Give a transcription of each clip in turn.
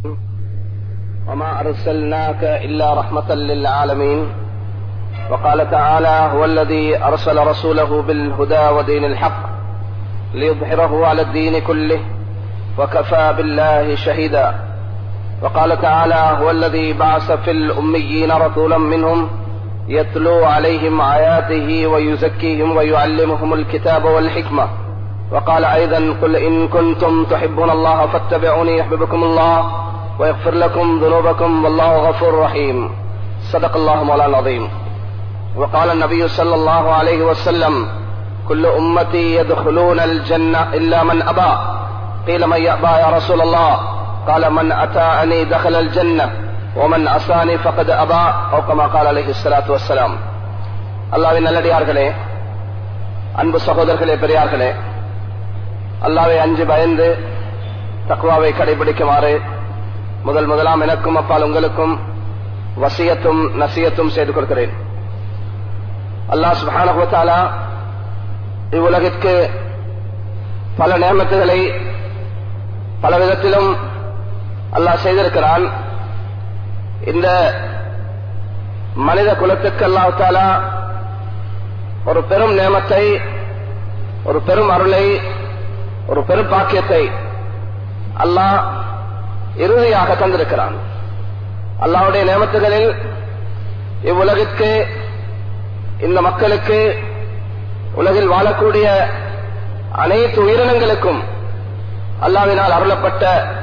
وما أرسلناك إلا رحمة للعالمين وقال تعالى هو الذي أرسل رسوله بالهدى ودين الحق ليظهره على الدين كله وكفى بالله شهيدا وقال تعالى هو الذي بعث في الأميين رسولا منهم يتلو عليهم آياته ويزكيهم ويعلمهم الكتاب والحكمة وقال أيضا قل إن كنتم تحبون الله فاتبعوني يحببكم الله ويغفر لكم ذنوبكم والله غفور رحيم صدق الله مولانا العظيم وقال النبي صلى الله عليه وسلم كل أمتي يدخلون الجنة إلا من أبى قيل من يأبى يا رسول الله قال من أتاني دخل الجنة ومن أساني فقد أبى أو كما قال عليه الصلاة والسلام அல்லாவின் நல்லடியார்களே அன்பு சகோதரர்களே பெரியார்களே அல்லாவை அஞ்சு பயந்து தக்குவாவை கடைபிடிக்குமாறு முதல் முதலாம் எனக்கும் அப்பால் உங்களுக்கும் வசியத்தும் நசியத்தும் செய்து கொடுக்கிறேன் அல்லாஹ் சுபானகுவத்தாலா இவ்வுலகிற்கு பல நேமத்துகளை பல விதத்திலும் அல்லாஹ் செய்திருக்கிறான் இந்த மனித குலத்துக்கு அல்லாஹாலா ஒரு பெரும் நேமத்தை ஒரு பெரும் அருளை ஒரு பெரும் பாக்கியத்தை அல்லாஹ் இறுதியாக தந்திருக்கிறான் அல்லாவுடைய நியமத்துகளில் இவ்வுலகிற்கு இந்த மக்களுக்கு உலகில் வாழக்கூடிய அனைத்து உயிரினங்களுக்கும் அல்லாவினால் அருளப்பட்ட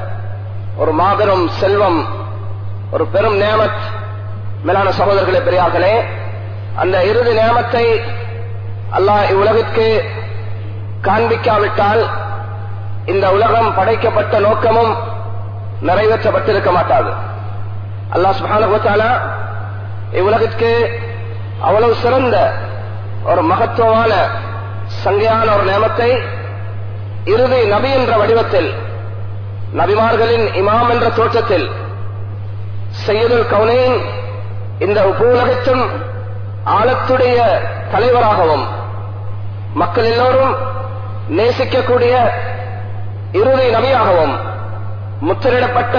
ஒரு மாபெரும் செல்வம் ஒரு பெரும் நேமத் மேலான சகோதரர்களே பெரியார்களே அந்த இறுதி நேமத்தை அல்லாஹ் இவ்வுலகிற்கு காண்பிக்காவிட்டால் இந்த உலகம் படைக்கப்பட்ட நோக்கமும் நிறைவேற்றப்பட்டிருக்க மாட்டாது அல்லாஹ் சுபான இவ்வுலகிற்கு அவ்வளவு சிறந்த ஒரு மகத்துவமான சங்கையான ஒரு நியமத்தை இறுதி நபி என்ற வடிவத்தில் நபிமார்களின் இமாம் என்ற தோற்றத்தில் செய்யுதல் கவுனையின் இந்த உபுலகத்தும் ஆழத்துடைய தலைவராகவும் மக்கள் எல்லோரும் நேசிக்கக்கூடிய இறுதி நபியாகவும் முத்திரிடப்பட்ட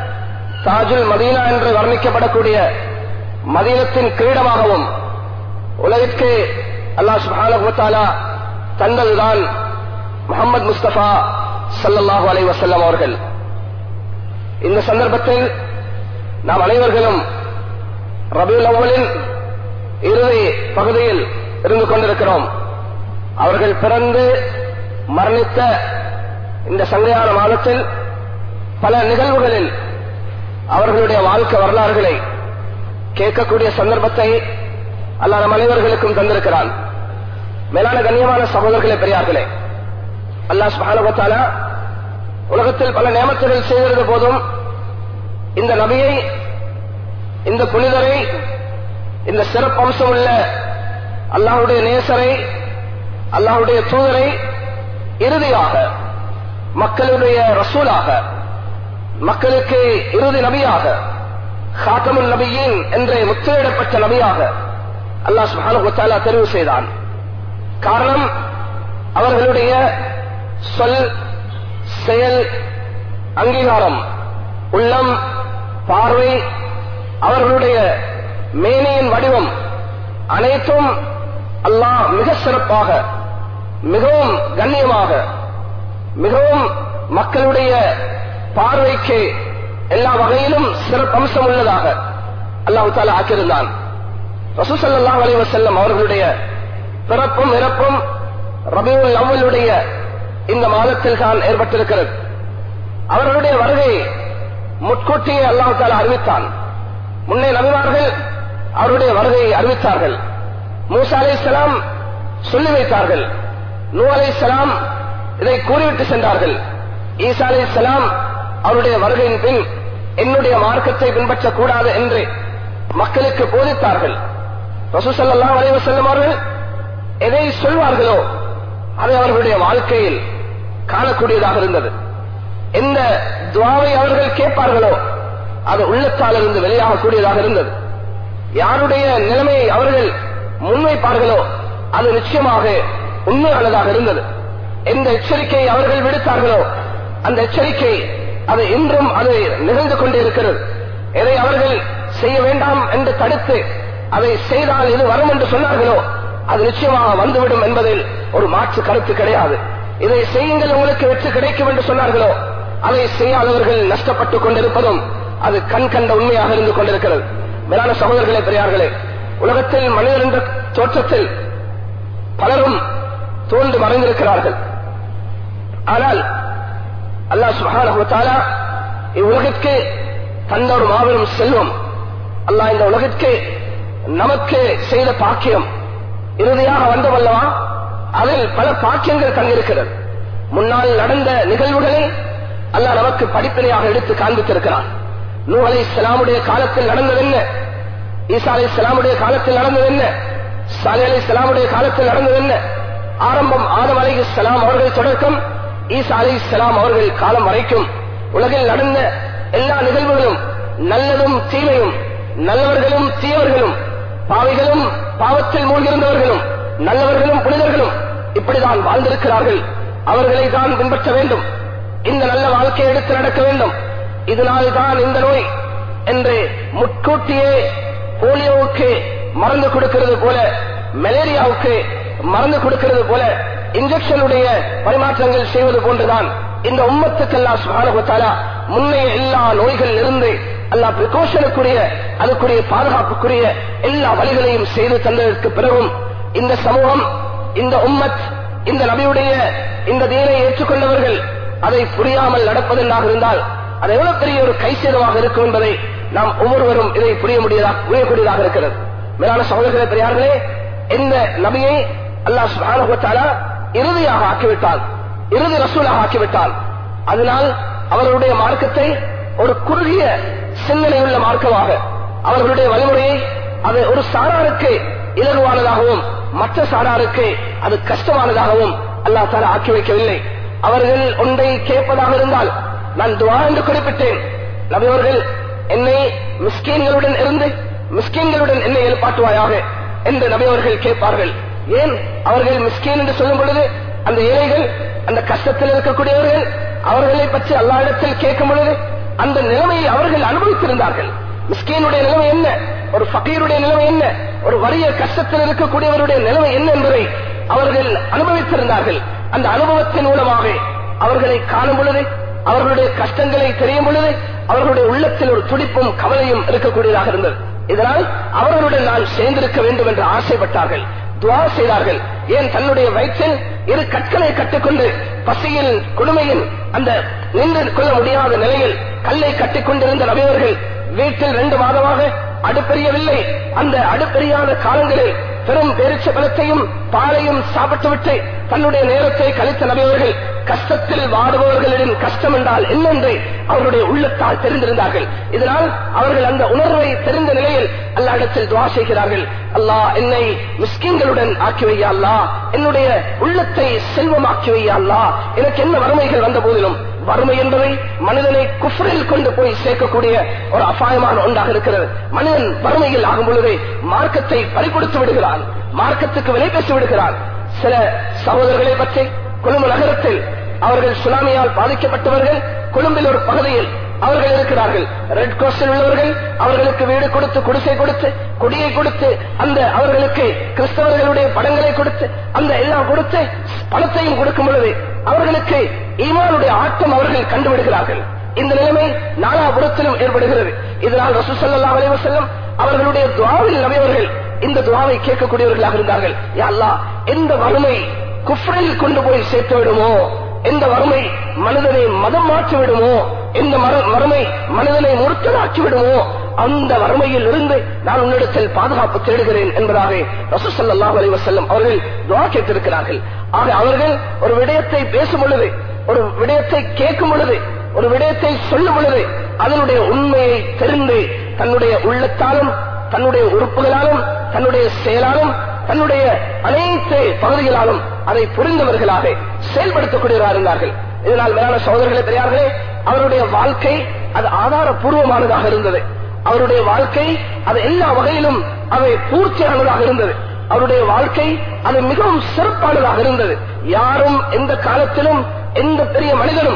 தாஜுல் மதீனா என்று வர்ணிக்கப்படக்கூடிய மதீனத்தின் கிரீடமாகவும் உலகிற்கு அல்லாஹ் சுபானா தந்ததுதான் முகமது முஸ்தபா சல்லல்லாஹு அலை வசல்லம் அவர்கள் இந்த சந்தர்ப்பத்தில் நாம் அனைவர்களும் ரபியுல் அவ்வலின் இறுதி பகுதியில் இருந்து கொண்டிருக்கிறோம் அவர்கள் பிறந்து மரணித்த இந்த சங்கையான மாதத்தில் பல நிகழ்வுகளில் அவர்களுடைய வாழ்க்கை வரலாறுகளை கேட்கக்கூடிய சந்தர்ப்பத்தை அல்ல நம் அனைவர்களுக்கும் தந்திருக்கிறான் மேலான கண்ணியமான சகோதரர்களே பெரியார்களே அல்லா சுபானுபத்தால உலகத்தில் பல நியமத்துகள் செய்திருந்த போதும் இந்த நபியை இந்த புனிதரை இந்த சிறப்பம்சம் உள்ள அல்லாஹுடைய நேசரை அல்லாஹுடைய தூதரை இறுதியாக மக்களுடைய ரசூலாக மக்களுக்கு இறுதி நபியாக ஹாத்தமுல் நபியின் என்று முத்திரையிடப்பட்ட நபியாக அல்லாஹ் சுபானுத்தாலா தெரிவு செய்தான் காரணம் அவர்களுடைய சொல் செயல் அங்கீகாரம் உள்ளம் பார்வை அவர்களுடைய மேனியின் வடிவம் அனைத்தும் அல்லாஹ் மிக சிறப்பாக மிகவும் கண்ணியமாக மிகவும் மக்களுடைய பார்வைக்கு எல்லா வகையிலும் சிறப்பம்சம் உள்ளதாக அல்லாஹு தாலா ஆக்கியிருந்தான் ரசூசல்லா அலி வசல்லம் அவர்களுடைய பிறப்பும் இறப்பும் ரபியுல் அவ்வளுடைய இந்த மாதத்தில் தான் ஏற்பட்டிருக்கிறது அவர்களுடைய வருகை முட்கூட்டியே அல்லாஹு தாலா அறிவித்தான் முன்னே நபிமார்கள் அவருடைய வருகையை அறிவித்தார்கள் மூசா அலை சலாம் சொல்லி வைத்தார்கள் நூ அலை சலாம் இதை கூறிவிட்டு சென்றார்கள் ஈசா அலை சலாம் அவருடைய வருகையின் பின் என்னுடைய மார்க்கத்தை பின்பற்றக் கூடாது என்று மக்களுக்கு போதித்தார்கள் ரசூசல்லா வரைவு செல்லும் அவர்கள் எதை சொல்வார்களோ அதை அவர்களுடைய வாழ்க்கையில் காணக்கூடியதாக இருந்தது எந்த துவாவை அவர்கள் கேட்பார்களோ அது உள்ளத்தால் இருந்து வெளியாகக்கூடியதாக இருந்தது யாருடைய நிலைமையை அவர்கள் முன்வைப்பார்களோ அது நிச்சயமாக உண்மையானதாக இருந்தது எந்த எச்சரிக்கையை அவர்கள் விடுத்தார்களோ அந்த எச்சரிக்கை அது இன்றும் அது நிகழ்ந்து கொண்டே இருக்கிறது எதை அவர்கள் செய்ய வேண்டாம் என்று தடுத்து அதை செய்தால் இது வரும் என்று சொன்னார்களோ அது நிச்சயமாக வந்துவிடும் என்பதில் ஒரு மாற்று கருத்து கிடையாது இதை செய்யுங்கள் உங்களுக்கு வெற்றி கிடைக்கும் என்று சொன்னார்களோ அதை செய்யாதவர்கள் நஷ்டப்பட்டுக் கொண்டிருப்பதும் அது கண் கண்ட உண்மையாக இருந்து கொண்டிருக்கிறது மேலான சகோதரர்களே பெரியார்களே உலகத்தில் மனிதர் என்ற தோற்றத்தில் பலரும் தோன்று மறைந்திருக்கிறார்கள் ஆனால் அல்லாஹ் சுஹானா இவ்வுலகிற்கு தந்த ஒரு மாபெரும் செல்வம் அல்லாஹ் இந்த உலகிற்கு நமக்கு செய்த பாக்கியம் இறுதியாக வந்தவல்லவா அதில் பல பாக்கியங்கள் தங்கிருக்கிறது முன்னால் நடந்த நிகழ்வுகளை அல்லாஹ் நமக்கு படிப்பினையாக எடுத்து காண்பித்திருக்கிறான் நூ அலை இஸ்லாமுடைய காலத்தில் நடந்தது என்ன ஈசா அலை இஸ்லாமுடைய காலத்தில் நடந்தது என்ன சாலி அலை இஸ்லாமுடைய காலத்தில் நடந்தது என்ன ஆரம்பம் ஆதம் அலை இஸ்லாம் அவர்கள் தொடக்கம் ஈசா அலை இஸ்லாம் அவர்கள் காலம் வரைக்கும் உலகில் நடந்த எல்லா நிகழ்வுகளும் நல்லதும் தீமையும் நல்லவர்களும் தீயவர்களும் பாவிகளும் பாவத்தில் மூழ்கியிருந்தவர்களும் நல்லவர்களும் புனிதர்களும் இப்படிதான் வாழ்ந்திருக்கிறார்கள் அவர்களை தான் பின்பற்ற வேண்டும் இந்த நல்ல வாழ்க்கையை எடுத்து நடக்க வேண்டும் இதனால் தான் இந்த நோய் என்று முட்கூட்டியே போலியோவுக்கு மருந்து கொடுக்கிறது போல மலேரியாவுக்கு மருந்து கொடுக்கிறது போல இன்ஜெக்ஷனுடைய பரிமாற்றங்கள் செய்வது போன்றுதான் இந்த உம்மத்துக்கெல்லாம் சுகானுபத்தாலா முன்னைய எல்லா நோய்கள் இருந்து அல்லா பிரிகாஷனுக்குரிய அதுக்குரிய பாதுகாப்புக்குரிய எல்லா வழிகளையும் செய்து தந்ததற்கு பிறகும் இந்த சமூகம் இந்த உம்மத் இந்த நபியுடைய இந்த தீனை ஏற்றுக்கொண்டவர்கள் அதை புரியாமல் நடப்பதென்றாக இருந்தால் அது எவ்வளவு பெரிய ஒரு கைசேதமாக இருக்கும் என்பதை நாம் ஒவ்வொருவரும் இதை புரிய முடியதாக புரியக்கூடியதாக இருக்கிறது மேலான சகோதரர்களே பெரியார்களே இந்த நபியை அல்லாஹ் சுபானுகத்தாலா இறுதியாக ஆக்கிவிட்டான் இறுதி ரசூலாக ஆக்கிவிட்டான் அதனால் அவர்களுடைய மார்க்கத்தை ஒரு குறுகிய சிந்தனையுள்ள மார்க்கமாக அவர்களுடைய வழிமுறையை அது ஒரு சாராருக்கு இலகுவானதாகவும் மற்ற சாராருக்கு அது கஷ்டமானதாகவும் அல்லாஹ் தாலா ஆக்கி வைக்கவில்லை அவர்கள் ஒன்றை கேட்பதாக இருந்தால் நான் துவா என்று குறிப்பிட்டேன் நபியவர்கள் என்னை மிஸ்கீன்களுடன் இருந்து மிஸ்கீன்களுடன் என்னை எழுப்பாட்டுவாயாக என்று நபியவர்கள் கேட்பார்கள் ஏன் அவர்கள் மிஸ்கீன் என்று சொல்லும் பொழுது அந்த ஏழைகள் அந்த கஷ்டத்தில் இருக்கக்கூடியவர்கள் அவர்களை பற்றி அல்லாஇடத்தில் கேட்கும் பொழுது அந்த நிலைமையை அவர்கள் அனுபவித்திருந்தார்கள் மிஸ்கீனுடைய நிலைமை என்ன ஒரு ஃபகீருடைய நிலைமை என்ன ஒரு வறிய கஷ்டத்தில் இருக்கக்கூடியவருடைய நிலைமை என்ன என்பதை அவர்கள் அனுபவித்திருந்தார்கள் அந்த அனுபவத்தின் மூலமாக அவர்களை காணும் பொழுது அவர்களுடைய கஷ்டங்களை தெரியும் பொழுது அவர்களுடைய உள்ளத்தில் ஒரு துடிப்பும் கவலையும் இருக்கக்கூடியதாக இருந்தது இதனால் அவர்களுடன் நான் சேர்ந்திருக்க வேண்டும் என்று ஆசைப்பட்டார்கள் துவா செய்தார்கள் ஏன் தன்னுடைய வயிற்றில் இரு கற்களை கட்டிக்கொண்டு பசியில் கொடுமையில் அந்த நின்று கொள்ள முடியாத நிலையில் கல்லை கட்டிக்கொண்டிருந்த நபியவர்கள் வீட்டில் ரெண்டு மாதமாக அடுப்பெரியவில்லை அந்த அடுப்பெரியாத காலங்களில் பெரும் பேரிச்ச பலத்தையும் பாலையும் சாப்பிட்டுவிட்டு தன்னுடைய நேரத்தை கழித்த நபியவர்கள் கஷ்டத்தில் வாடுபவர்களிடம் கஷ்டம் என்றால் என்னென்று அவருடைய உள்ளத்தால் தெரிந்திருந்தார்கள் இதனால் அவர்கள் அந்த உணர்வை தெரிந்த நிலையில் அல்லா இடத்தில் துவா செய்கிறார்கள் அல்லாஹ் என்னை மிஸ்கின்களுடன் ஆக்கி வையா அல்லா என்னுடைய உள்ளத்தை செல்வமாக்கி வையா அல்லா எனக்கு என்ன வறுமைகள் வந்த போதிலும் வறுமை என்பதை மனிதனை குஃப்ரில் கொண்டு போய் சேர்க்கக்கூடிய ஒரு அபாயமான ஒன்றாக இருக்கிறது மனிதன் வறுமையில் ஆகும் பொழுது மார்க்கத்தை பறிகொடுத்து விடுகிறான் மார்க்கத்துக்கு விலை பேசி விடுகிறான் சில சகோதரர்களை பற்றி கொழும்பு நகரத்தில் அவர்கள் சுனாமியால் பாதிக்கப்பட்டவர்கள் கொழும்பில் ஒரு பகுதியில் அவர்கள் இருக்கிறார்கள் ரெட் கிராஸில் உள்ளவர்கள் அவர்களுக்கு வீடு கொடுத்து குடிசை கொடுத்து கொடியை கொடுத்து அந்த அவர்களுக்கு கிறிஸ்தவர்களுடைய படங்களை கொடுத்து அந்த எல்லாம் கொடுத்து பணத்தையும் கொடுக்கும் பொழுது அவர்களுக்கு ஈமானுடைய ஆட்டம் அவர்கள் கண்டுவிடுகிறார்கள் இந்த நிலைமை நாலாபுரத்திலும் ஏற்படுகிறது இதனால் ரசூசல்லா அலைவசல்லம் அவர்களுடைய துவாவில் நபையவர்கள் இந்த துவாவை கேட்கக்கூடியவர்களாக இருந்தார்கள் யா அல்லாஹ் எந்த வறுமை குஃப்ரில் கொண்டு போய் சேர்த்து விடுமோ எந்த வறுமை மனிதனை மதம் மாற்றி விடுமோ எந்த மர- வறுமை மனிதனை முறுத்தலாக்கி விடுமோ அந்த வறுமையில் இருந்து நான் உன்னிடத்தில் பாதுகாப்பு தேடுகிறேன் என்பதாக ரசூசல்லாஹ் அலைஹி வஸல்லம் அவர்கள் துவா கேட்டிருக்கிறார்கள் ஆக அவர்கள் ஒரு விடயத்தை பேசும் பொழுது ஒரு விடயத்தை கேட்கும் பொழுது ஒரு விடயத்தை சொல்லும் பொழுது அதனுடைய உண்மையை தெரிந்து தன்னுடைய உள்ளத்தாலும் தன்னுடைய உறுப்புகளாலும் தன்னுடைய செயலாலும் தன்னுடைய அனைத்து பகுதிகளாலும் அதை புரிந்தவர்களாக செயல்படுத்தக்கூடியவராக இருந்தார்கள் இதனால் மேலான சகோதரர்களே பெரியார்களே அவருடைய வாழ்க்கை அது ஆதாரபூர்வமானதாக இருந்தது அவருடைய வாழ்க்கை அது எல்லா வகையிலும் அவை பூர்த்தியானதாக இருந்தது அவருடைய வாழ்க்கை அது மிகவும் சிறப்பானதாக இருந்தது யாரும் எந்த காலத்திலும் எந்த பெரிய மனிதனும்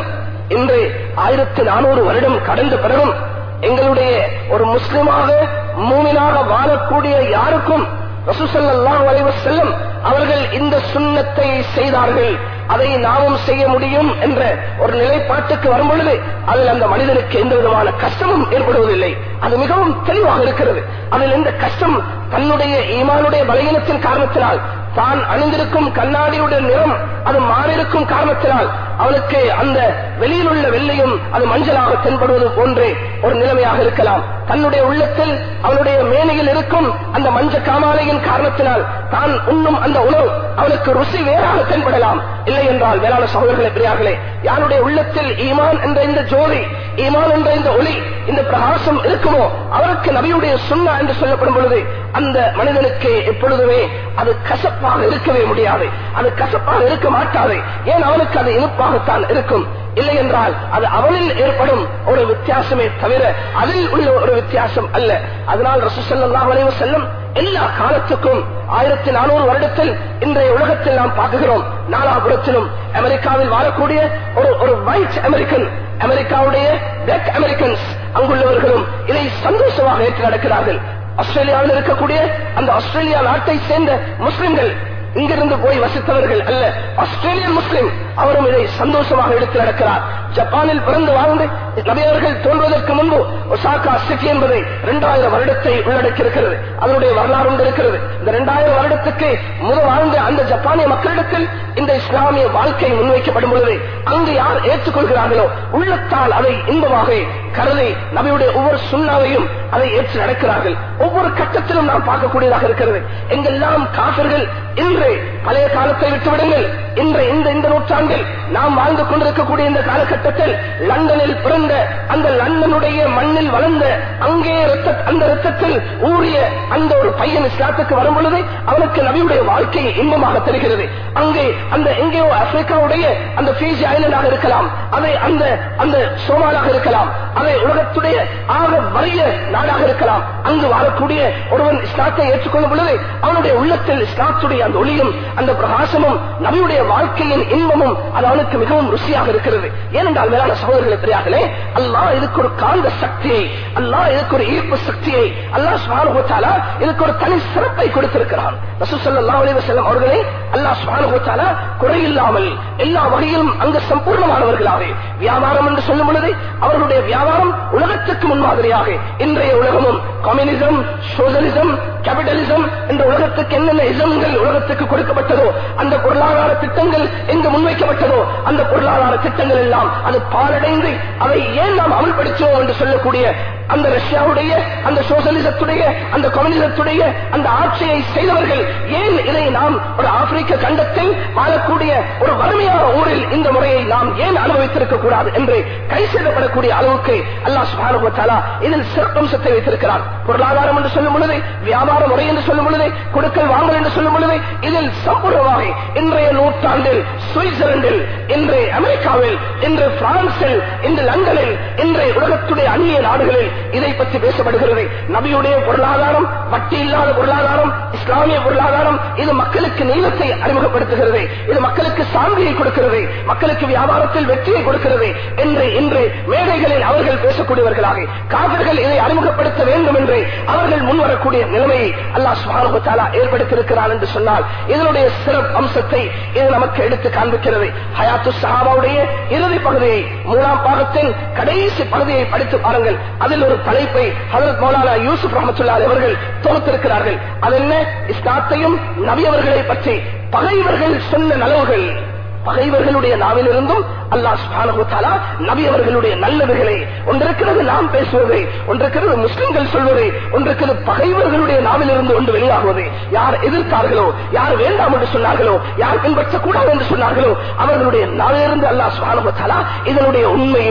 இன்று ஆயிரத்தி நானூறு வருடம் கடந்த பிறகும் எங்களுடைய ஒரு முஸ்லிமாக மூமினாக வாழக்கூடிய யாருக்கும் ரசூசல்லாஹு அலைஹி வஸல்லம் அவர்கள் இந்த சுண்ணத்தை செய்தார்கள் அதை நாமும் செய்ய முடியும் என்ற ஒரு நிலைப்பாட்டுக்கு வரும் பொழுது அதில் அந்த மனிதனுக்கு எந்த விதமான கஷ்டமும் ஏற்படுவதில்லை அது மிகவும் தெளிவாக இருக்கிறது அதில் எந்த கஷ்டம் தன்னுடைய ஈமானுடைய பலகீனத்தின் காரணத்தினால் தான் அணிந்திருக்கும் கண்ணாடியுடைய நிறம் அது மாறியிருக்கும் காரணத்தினால் அவனுக்கு அந்த வெளியில் உள்ள வெள்ளையும் அது மஞ்சளாக தென்படுவது போன்றே ஒரு நிலைமையாக இருக்கலாம் தன்னுடைய உள்ளத்தில் அவனுடைய மேனையில் இருக்கும் அந்த மஞ்ச காமாலையின் காரணத்தினால் தான் உண்ணும் அந்த உணவு அவனுக்கு ருசி வேறாக தென்படலாம் இல்லை என்றால் வேளாண் சகோதரர்களே பெரியார்களே யாருடைய உள்ளத்தில் ஈமான் என்ற இந்த ஜோதி ஈமான் என்ற இந்த ஒளி இந்த பிரகாசம் இருக்குமோ அவருக்கு நபியுடைய சுண்ணா என்று சொல்லப்படும் பொழுது அந்த மனிதனுக்கு எப்பொழுதுமே அது கசப்பாக இருக்கவே முடியாது அது கசப்பாக இருக்க மாட்டாது ஏன் அவனுக்கு அது இனிப்பாகத்தான் இருக்கும் இல்லை என்றால் அது அவனில் ஏற்படும் ஒரு வித்தியாசமே தவிர அதில் உள்ள ஒரு வித்தியாசம் அல்ல அதனால் ரசூசல்லாஹ் அலைஹி செல்லும் எல்லா காலத்துக்கும் ஆயிரத்தி நானூறு வருடத்தில் இன்றைய உலகத்தில் நாம் பார்க்குகிறோம் நாலாபுரத்திலும் அமெரிக்காவில் வாழக்கூடிய ஒரு ஒரு ஒயிட் அமெரிக்கன் அமெரிக்காவுடைய பிளாக் அமெரிக்கன்ஸ் அங்குள்ளவர்களும் இதை சந்தோஷமாக ஏற்று நடக்கிறார்கள் ஆஸ்திரேலியாவில் இருக்கக்கூடிய அந்த ஆஸ்திரேலியா நாட்டை சேர்ந்த முஸ்லிம்கள் இங்கிருந்து போய் வசித்தவர்கள் அல்ல ஆஸ்திரேலியன் முஸ்லிம் அவரும் இதை சந்தோஷமாக எடுத்து நடக்கிறார் ஜப்பானில் பிறந்து வாழ்ந்து நபியவர்கள் தோன்றுவதற்கு முன்பு ஒசாகா சிட்டி என்பதை இரண்டாயிரம் வருடத்தை உள்ளடக்கியிருக்கிறது அதனுடைய வரலாறு ஒன்று இருக்கிறது இந்த இரண்டாயிரம் வருடத்துக்கு முதல் வாழ்ந்த அந்த ஜப்பானிய மக்களிடத்தில் இந்த இஸ்லாமிய வாழ்க்கை முன்வைக்கப்படும் பொழுது அங்கு யார் ஏற்றுக்கொள்கிறார்களோ உள்ளத்தால் அதை இன்பமாக கருதி நபியுடைய ஒவ்வொரு சுண்ணாவையும் அதை ஏற்று நடக்கிறார்கள் ஒவ்வொரு கட்டத்திலும் நாம் பார்க்கக்கூடியதாக இருக்கிறது எங்கெல்லாம் காசர்கள் இன்று பழைய காலத்தை விட்டுவிடுங்கள் இன்று இந்த இந்த நூற்றாண்டில் நாம் வாழ்ந்து கொண்டிருக்கக்கூடிய இந்த காலகட்டத்தில் லண்டனில் பிறந்த அந்த லண்டனுடைய மண்ணில் வளர்ந்த அங்கே ரத்த அந்த ரத்தத்தில் ஊறிய அந்த ஒரு பையன் இஸ்லாத்துக்கு வரும் பொழுது அவனுக்கு நபியுடைய வாழ்க்கை இன்பமாக தெரிகிறது அங்கே அந்த எங்கேயோ ஆப்பிரிக்காவுடைய அந்த பிஜி ஐலண்டாக இருக்கலாம் அதை அந்த அந்த சோமாலாக இருக்கலாம் அதை உலகத்துடைய ஆக வறிய நாடாக இருக்கலாம் அங்கு வாழக்கூடிய ஒருவன் இஸ்லாத்தை ஏற்றுக்கொள்ளும் பொழுது அவனுடைய உள்ளத்தில் இஸ்லாத்துடைய அந்த ஒளியும் அந்த பிரகாசமும் நபியுடைய வாழ்க்கையின் இன்பமும் அது அவனுக்கு மிகவும் ருசியாக இருக்கிறது ஏனென்றால் மேலான சகோதரர்களை தெரியாதே அல்லாஹ் இதுக்கு ஒரு காந்த சக்தியை அல்லாஹ் இதுக்கு ஒரு ஈர்ப்பு சக்தியை அல்லாஹ் சுவானுகத்தாலா இதுக்கு ஒரு தனி சிறப்பை கொடுத்திருக்கிறான் ரசூசல்லா அலைவசல்லம் அவர்களை அல்லாஹ் சுவானுகத்தாலா குறையில்லாமல் எல்லா வகையிலும் அங்கு சம்பூர்ணமானவர்களாக வியாபாரம் என்று சொல்லும் பொழுது அவர்களுடைய வியாபாரம் உலகத்துக்கு முன்மாதிரியாக இன்றைய உலகமும் கம்யூனிசம் சோசியலிசம் கேபிட்டலிசம் என்ற உலகத்துக்கு என்னென்ன இசம்கள் உலகத்துக்கு கொடுக்கப்பட்டதோ அந்த பொருளாதார திட்டங்கள் எங்கு முன்வைக்கப்பட்டதோ அந்த பொருளாதார திட்டங்கள் எல்லாம் அது பாலடைந்து அதை ஏன் நாம் அமல்படுத்துவோம் என்று சொல்லக்கூடிய அந்த ரஷ்யாவுடைய அந்த சோசியலிசத்துடைய அந்த கம்யூனிசத்துடைய அந்த ஆட்சியை செய்தவர்கள் ஏன் இதை நாம் ஒரு ஆப்பிரிக்க கண்டத்தில் வாழக்கூடிய ஒரு வறுமையான ஊரில் இந்த முறையை நாம் ஏன் அனுபவித்திருக்க கூடாது என்று கை செய்யப்படக்கூடிய அளவுக்கு அல்லாஹ் சுபானுபத்தாலா இதில் சிறப்பம்சத்தை வைத்திருக்கிறார் பொருளாதாரம் என்று சொல்லும் பொழுது வியாபார முறை என்று சொல்லும் பொழுது கொடுக்கல் வாங்கல் என்று சொல்லும் பொழுது இதில் சம்பூர்ணமாக இன்றைய நூற்றாண்டில் சுவிட்சர்லாந்தில் இன்று அமெரிக்காவில் இன்று பிரான்சில் இன்று லண்டனில் இன்றைய உலகத்துடைய அந்நிய நாடுகளில் இதை பற்றி பேசப்படுகிறது நபியுடைய பொருளாதாரம் வட்டி இல்லாத பொருளாதாரம் இஸ்லாமிய பொருளாதாரம் இது மக்களுக்கு நீளத்தை அறிமுகப்படுத்துகிறது இது மக்களுக்கு சாந்தியை கொடுக்கிறது மக்களுக்கு வியாபாரத்தில் வெற்றியை கொடுக்கிறது என்று இன்று மேடைகளில் அவர்கள் பேசக்கூடியவர்களாக காவிர்கள் இதை அறிமுகப்படுத்த வேண்டும் என்று அவர்கள் முன்வரக்கூடிய நிலைமையை அல்லாஹ் சுபானுபத்தாலா ஏற்படுத்தியிருக்கிறார் என்று சொன்னால் இதனுடைய சிறப்பு அம்சத்தை இது நமக்கு எடுத்து காண்பிக்கிறது ஹயாத்து சஹாபாவுடைய இறுதி பகுதியை மூணாம் பாகத்தின் கடைசி பகுதியை படித்து பாருங்கள் அதில் ஒரு தலைப்பை ஹதரத் மௌலானா யூசுப் ரஹமத்துல்லா அவர்கள் தொகுத்திருக்கிறார்கள் அது என்ன இஸ்லாத்தையும் நபியவர்களை பற்றி பகைவர்கள் சொன்ன நலவுகள் பகைவர்களுடைய நாவிலிருந்தும் அல்லாஹ் சுப்ஹானஹு தஆலா நபி அவர்களுடைய நல்லதுகளை ஒன்றிருக்கிறது நாம் பேசுவது ஒன்றிருக்கிறது முஸ்லிம்கள் சொல்வது ஒன்றிருக்கிறது பகைவர்களுடைய நாவிலிருந்து ஒன்று வெளியாகுவது யார் எதிர்த்தார்களோ யார் வேண்டாம் என்று சொன்னார்களோ யார் பின்பற்றக்கூடாது என்று சொன்னார்களோ அவர்களுடைய நாவிலிருந்து அல்லாஹ் சுப்ஹானஹு தஆலா இதனுடைய உண்மையை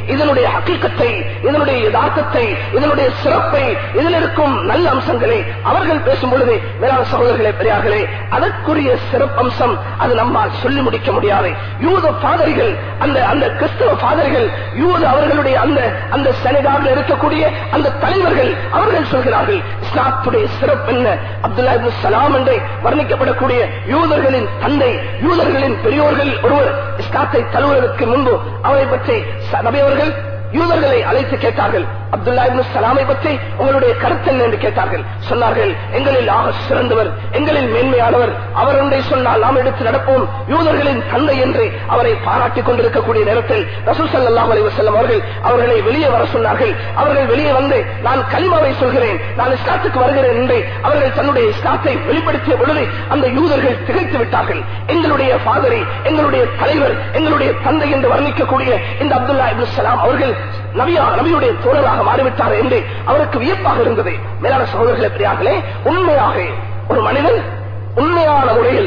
இதனுடைய ஹக்கீக்கத்தை இதனுடைய யதார்த்தத்தை இதனுடைய சிறப்பை இதில் இருக்கும் நல்ல அம்சங்களை அவர்கள் பேசும் பொழுது மேலான சகோதரர்களே பெரியார்களே அதற்குரிய சிறப்பம்சம் அது நம்மால் சொல்லி முடிக்க முடியாது யூத பாதரிகள் அந்த அந்த கிறிஸ்தவ பாதரிகள் யூத அவர்களுடைய அந்த அந்த செனகாவில் இருக்கக்கூடிய அந்த தலைவர்கள் அவர்கள் சொல்கிறார்கள் இஸ்லாத்துடைய சிறப்பு என்ன அப்துல்லா இப்னு சலாம் என்று வர்ணிக்கப்படக்கூடிய யூதர்களின் தந்தை யூதர்களின் பெரியோர்கள் ஒருவர் இஸ்லாத்தை தழுவுவதற்கு முன்பு அவரை பற்றி ச- நபி அவர்கள் யூதர்களை அழைத்து கேட்டார்கள் அப்துல்லா இப்னு சலாமை பற்றி உங்களுடைய கருத்து என்ன என்று கேட்டார்கள் சொன்னார்கள் எங்களில் ஆக சிறந்தவர் எங்களில் மேன்மையானவர் அவர் ஒன்றை சொன்னால் நாம் எடுத்து நடப்போம் யூதர்களின் தந்தை என்று அவரை பாராட்டிக் கொண்டிருக்கக்கூடிய நேரத்தில் ரசூல் ஸல்லல்லாஹு அலைஹி வஸல்லம் அவர்கள் அவர்களை வெளியே வர சொன்னார்கள் அவர்கள் வெளியே வந்து நான் கலிமாவை சொல்கிறேன் நான் இஸ்லாத்துக்கு வருகிறேன் என்று அவர்கள் தன்னுடைய இஸ்லாத்தை வெளிப்படுத்திய பொழுது அந்த யூதர்கள் திகைத்து விட்டார்கள் எங்களுடைய ஃபாதரை எங்களுடைய தலைவர் எங்களுடைய தந்தை என்று வர்ணிக்கக்கூடிய இந்த அப்துல்லா இப்னு சலாம் அவர்கள் நபியா நபியுடைய தோழராக மாறிவிட்டார் என்று அவருக்கு வியப்பாக இருந்தது மேலான சகோதரர்களே பெரியார்களே உண்மையாக ஒரு மனிதன் உண்மையான முறையில்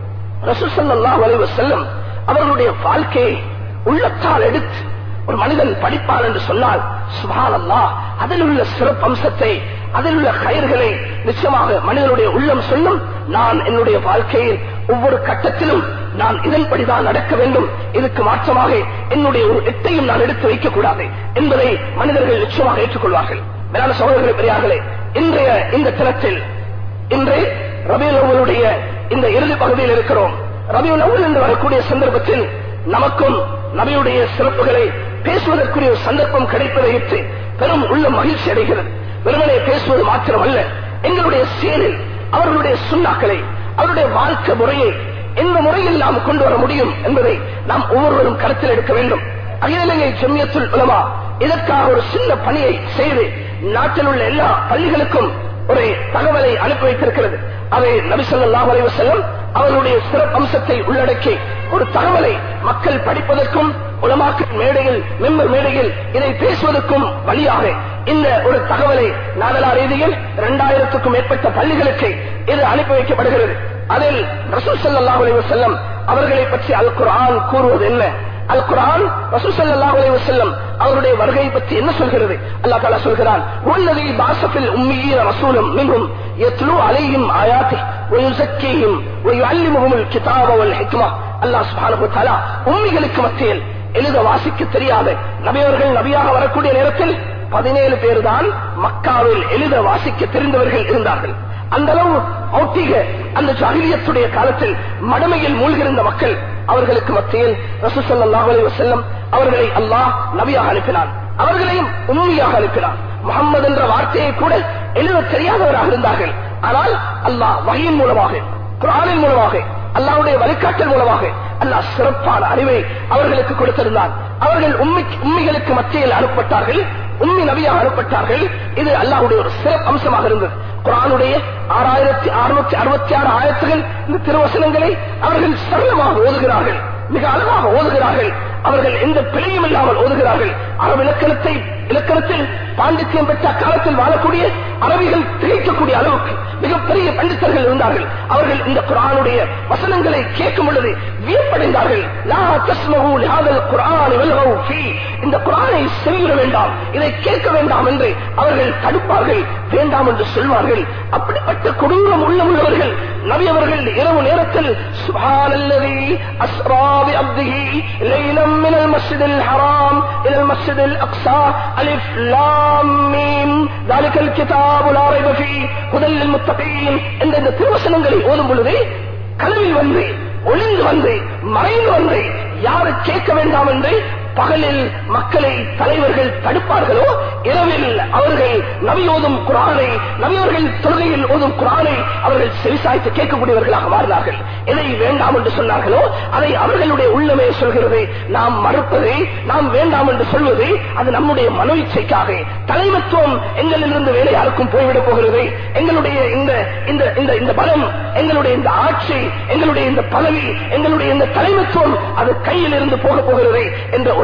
ரசூசல்லாஹு அலைஹி வஸல்லம் அவர்களுடைய வாழ்க்கையை உள்ளத்தால் எடுத்து ஒரு மனிதன் படிப்பான் என்று சொன்னால் சுபானல்லாஹ் அதில் உள்ள சிறப்பம்சத்தை அதில் உள்ள கயிர்களை நிச்சயமாக மனிதனுடைய உள்ளம் சொல்லும் நான் என்னுடைய வாழ்க்கையில் ஒவ்வொரு கட்டத்திலும் நான் இதன்படிதான் நடக்க வேண்டும் இதுக்கு மாற்றமாக என்னுடைய ஒரு எட்டையும் நான் எடுத்து வைக்க கூடாது என்பதை மனிதர்கள் நிச்சயமாக ஏற்றுக்கொள்வார்கள் மேலான சகோதரர்களே பெரியார்களே இன்றைய இந்த தினத்தில் இன்று ரபியுல் அவ்வளுடைய இந்த இறுதி பகுதியில் இருக்கிறோம் ரபியுல் அவ்வல் என்று வரக்கூடிய சந்தர்ப்பத்தில் நமக்கும் நபியுடைய சிறப்புகளை பேசுவதற்குரிய ஒரு சந்தர்ப்பம் கிடைப்பதை ஏற்று பெரும் உள்ள மகிழ்ச்சி அடைகிறது வெறுமனே பேசுவது மாத்திரமல்ல எங்களுடைய செயலில் அவர்களுடைய சுண்ணாக்களை அவருடைய வாழ்க்கை முறையை எந்த முறையில் நாம் கொண்டு வர முடியும் என்பதை நாம் ஒவ்வொருவரும் கருத்தில் எடுக்க வேண்டும் அகில இலங்கை ஜம்மியத்துல் உலமா இதற்காக ஒரு சின்ன பணியை செய்து நாட்டில் உள்ள எல்லா பள்ளிகளுக்கும் ஒரு தகவலை அனுப்பி வைத்திருக்கிறது அதை நபிசல்லாஹ் அலைஹி வஸல்லம் அவர்களுடைய சிறப்பம்சத்தை உள்ளடக்கி ஒரு தகவலை மக்கள் படிப்பதற்கும் உலமாக்கள் மேடையில் மெம்பர் மேடையில் இதை பேசுவதற்கும் வழியாக இந்த ஒரு தகவலை நாடலா ரீதியில் இரண்டாயிரத்துக்கும் மேற்பட்ட பள்ளிகளுக்கு இது அனுப்பி வைக்கப்படுகிறது அதில் ரசூல் ஸல்லல்லாஹு அலைஹி வஸல்லம் அவர்களை பற்றி அல் குர்ஆன் கூறுவது என்ன அல் குர்ஆன் ரசூல் ஸல்லல்லாஹு அலைஹி வஸல்லம் அவருடைய வருகை பற்றி என்ன சொல்கிறது அல்லாஹ் தஆலா சொல்கிறான் வல்லதி பாஸஃபில் உம்மiyyin ரசூலம் மின்ஹும் யத்லு அலைஹிம் ஆயாத்தி ويزكيهم ويعلمهم الكتاب والحكمة அல்லாஹ் சுப்ஹானஹு வ தஆலா உம்மிகளுக்கு மத்தியில் எழுத வாசிக்க தெரியாத நபியவர்கள் நபியாக வரக்கூடிய நேரத்தில் பதினேழு பேர் தான் மக்காவில் எழுத வாசிக்க தெரிந்தவர்கள் இருந்தார்கள் அந்த அளவு மௌட்டிக அந்த ஜாகிலியத்துடைய காலத்தில் மடமையில் மூழ்கிருந்த மக்கள் அவர்களுக்கு மத்தியில் ரசூசல்லாஹு அலைஹி வஸல்லம் அவர்களை அல்லாஹ் நபியாக அனுப்பினான் அவர்களையும் உண்மையாக அனுப்பினான் முகம்மது என்ற வார்த்தையை கூட எழுத தெரியாதவராக இருந்தார்கள் ஆனால் அல்லாஹ் வகையின் மூலமாக குரானின் மூலமாக அல்லாவுடைய வழிகாட்டல் மூலமாக அல்லாஹ் சிறப்பான அறிவை அவர்களுக்கு கொடுத்திருந்தான் அவர்கள் உம்மி உம்மிகளுக்கு மத்தியில் அனுப்பப்பட்டார்கள் உம்மி நபியாக அனுப்பப்பட்டார்கள் இது அல்லாஹ்வுடைய ஒரு சிறப்பு அம்சமாக இருந்தது குரானுடைய ஆறாயிரத்தி அறுநூத்தி அறுபத்தி ஆறு ஆயிரத்துகள் இந்த திருவசனங்களை அவர்கள் சரளமாக ஓதுகிறார்கள் மிக அழகாக ஓதுகிறார்கள் அவர்கள் எந்த பிழையும் இல்லாமல் ஓதுகிறார்கள் அரபு இலக்கணத்தை இலக்கணத்தில் பாண்டித்யம் பெற்ற காலத்தில் வாழக்கூடிய அரபிகள் திகைக்கக்கூடிய அளவுக்கு மிகப்பெரிய பண்டிதர்கள் இருந்தார்கள் அவர்கள் இந்த குரானுடைய வசனங்களை கேட்கும் பொழுது வியப்படைந்தார்கள் லா தஸ்மஹு லிஹாதல் குர்ஆன் வல்கவு ஃபீ இந்த குர்ஆனை செவியுற வேண்டாம் இதை கேட்க வேண்டாம் என்று அவர்கள் தடுப்பார்கள் வேண்டாம் என்று சொல்வார்கள் அப்படிப்பட்ட கொடூரம் உள்ளமுள்ளவர்கள் நபி அவர்கள் இரவு நேரத்தில் சுப்ஹானல்லதி அஸ்ரா பிஅப்திஹி லைலம் மினல் மஸ்ஜிதில் ஹராம் இலல் மஸ்ஜிதில் அக்ஸா அலிஃப் லாம் மீம் ذلك الكتاب لا ريب فيه هدى للمتقين என்ற இந்த திருவசனங்களை ஓதும் பொழுது கனவில் வந்து ஒளிந்து வந்து மறைந்து வந்து யாரு கேட்க வேண்டாம் என்று பகலில் மக்களை தலைவர்கள் தடுப்பார்களோ இரவில் அவர்கள் நபி ஓதும் குரானை நபியவர்கள் தொழுகையில் ஓதும் குரானை அவர்கள் செவிசாய்த்து கேட்கக்கூடியவர்களாக மாறினார்கள் எதை வேண்டாம் என்று சொன்னார்களோ அதை அவர்களுடைய உள்ளமே சொல்கிறது நாம் மறுப்பது நாம் வேண்டாம் என்று சொல்வது அது நம்முடைய மனோ இச்சைக்காக தலைமத்துவம் எங்களிலிருந்து வேலை யாருக்கும் போய்விடப் போகிறது எங்களுடைய இந்த இந்த இந்த இந்த பலம் எங்களுடைய இந்த ஆட்சி எங்களுடைய இந்த பதவி எங்களுடைய இந்த தலைமத்துவம் அது கையில் இருந்து போக போகிறது என்ற ஒரே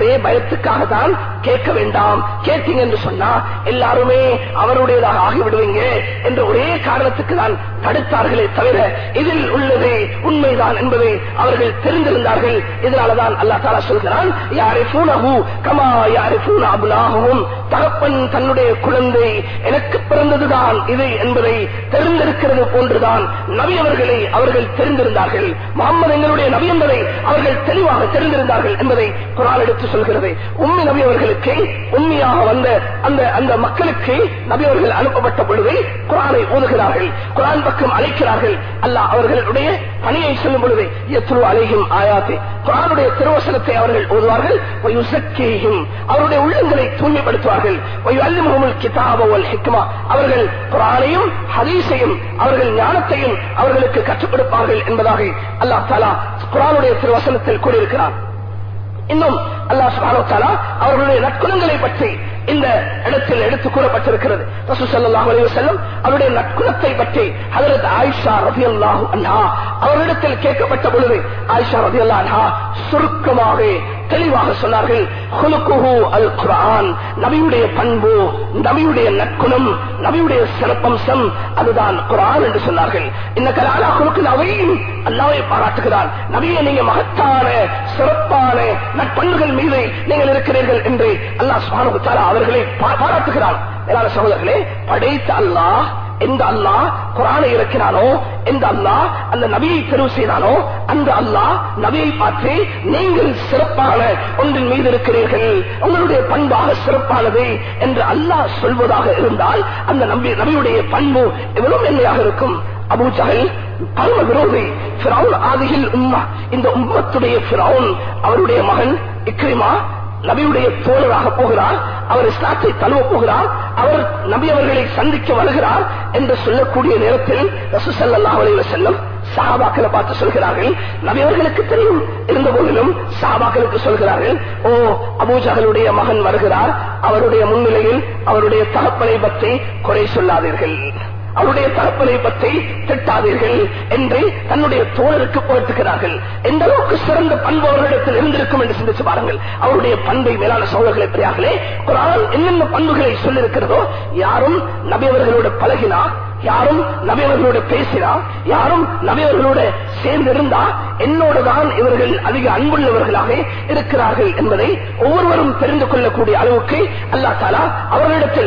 ஒரே பயத்துக்காக தான் கேட்க வேண்டாம் கேட்டீங்க என்று சொன்னா எல்லாருமே அவருடையதாக ஆகிவிடுவீங்க என்ற ஒரே காரணத்துக்கு தான் தடுத்தார்களே தவிர இதில் உள்ளது உண்மைதான் என்பதை அவர்கள் தெரிந்திருந்தார்கள் இதனாலதான் அல்லா தாலா சொல்கிறான் யாரை பூனகு கமா யாரை பூன அபுலாகவும் தகப்பன் தன்னுடைய குழந்தை எனக்கு பிறந்ததுதான் இது என்பதை தெரிந்திருக்கிறது போன்றுதான் நபி அவர்களை அவர்கள் தெரிந்திருந்தார்கள் முகமது எங்களுடைய நபி என்பதை அவர்கள் தெளிவாக தெரிந்திருந்தார்கள் என்பதை குரான் எடுத்து சொல்கிறது உம்மி நபி அவர்களுக்கு உண்மையாக வந்த அந்த அந்த மக்களுக்கு நபி அவர்கள் அனுப்பப்பட்ட பொழுது குரானை ஓதுகிறார்கள் குரான் பக்கம் அழைக்கிறார்கள் அல்லாஹ் அவர்களுடைய பணியை சொல்லும் பொழுது எத்ரு அலையும் ஆயாத்தே குரானுடைய திருவசனத்தை அவர்கள் ஓதுவார்கள் வயுசக்கேஹிம். அவருடைய உள்ளங்களை தூய்மைப்படுத்துவார்கள் வயுஅல்லிமுஹுமுல் கிதாப வல் ஹிக்மா. அவர்கள் குரானையும் ஹதீஸையும் அவர்கள் ஞானத்தையும் அவர்களுக்கு கற்றுக் கொடுப்பார்கள் என்பதாக அல்லாஹ் தாலா குரானுடைய திருவசனத்தில் கூறியிருக்கிறார் இன்னும் அல்லாஹ் சுப்ஹானஹு வ தஆலா அவர்களுடைய நற்குணங்களை பற்றி இந்த இடத்தில் எடுத்து கூறப்பட்டிருக்கிறது ரசூல் ஸல்லல்லாஹு அலைஹி வஸல்லம் அவருடைய நற்குணத்தை பற்றி ஹஜரத் ஆயிஷா ரலியல்லாஹு அன்ஹா அவரிடத்தில் கேட்கப்பட்ட பொழுது ஆயிஷா ரலியல்லாஹு அன்ஹா சுருக்கமாக தெளிவாக சொன்னார்கள் "ஹுலுக்குஹு அல் குர்ஆன் நபியுடைய பண்பு நபியுடைய நற்குணம் நபியுடைய சிறப்பம்சம் அதுதான் குர்ஆன் என்று சொன்னார்கள் இந்த கலாலா குலுக்கு அவையும் அல்லாவை பாராட்டுகிறார் நபியை நீங்க மகத்தான சிறப்பான நற்பண்புகள் மீது நீங்கள் இருக்கிறீர்கள் என்று அல்லாஹ் சுப்ஹானஹு வ தஆலா அவர்களை பா- பாராட்டுகிறார் மேலான சகோதரர்களே படைத்த அல்லாஹ் எந்த அல்லாஹ் குரானை இறக்கினானோ எந்த அல்லாஹ் அந்த நபியை தெரிவு செய்தானோ அந்த அல்லாஹ் நபியை பார்த்து நீங்கள் சிறப்பான ஒன்றின் மீது இருக்கிறீர்கள் உங்களுடைய பண்பாக சிறப்பானது என்று அல்லாஹ் சொல்வதாக இருந்தால் அந்த நபி நபியுடைய பண்பு எவ்வளவு மென்மையாக இருக்கும் அபூ ஜஹல் பரம விரோதி ஃபிரௌன் ஆதியில் உம்மா இந்த உம்மத்துடைய ஃபிரௌன் அவருடைய மகன் இக்ரிமா நபியுடைய தோழராக போகிறார் அவர் இஸ்லாத்தை தழுவ போகிறார் அவர் நபி அவர்களை சந்திக்க வருகிறார் என்று சொல்லக்கூடிய நேரத்தில் ரசூசல்லாஹ் அலைஹி செல்லம் சஹாபாக்களை பார்த்து சொல்கிறார்கள் நபி அவர்களுக்கு தெரியும் இருந்த போதிலும் சஹாபாக்களுக்கு சொல்கிறார்கள் ஓ அபூஜகளுடைய மகன் வருகிறார் அவருடைய முன்னிலையில் அவருடைய தகப்பனை பற்றி குறை சொல்லாதீர்கள் அவருடைய தகப்பனை பற்றி திட்டாதீர்கள் என்று தன்னுடைய தோழருக்கு போட்டுகிறார்கள் எந்த அளவுக்கு சிறந்த பண்பு அவர்களிடத்தில் இருந்திருக்கும் என்று சிந்திச்சு பாருங்கள் அவருடைய பண்பை மேலான சோழர்களை பெரியார்களே குரான் என்னென்ன பண்புகளை சொல்லியிருக்கிறதோ யாரும் நபியவர்களோடு பழகினா யாரும் நபியவர்களோடு பேசினா யாரும் நபியவர்களோட சேர்ந்து இருந்தா என்னோடு தான் இவர்கள் அதிக அன்புள்ளவர்களாக இருக்கிறார்கள் என்பதை ஒவ்வொருவரும் தெரிந்து கொள்ளக்கூடிய அளவுக்கு அல்லா தாலா அவர்களிடத்தில்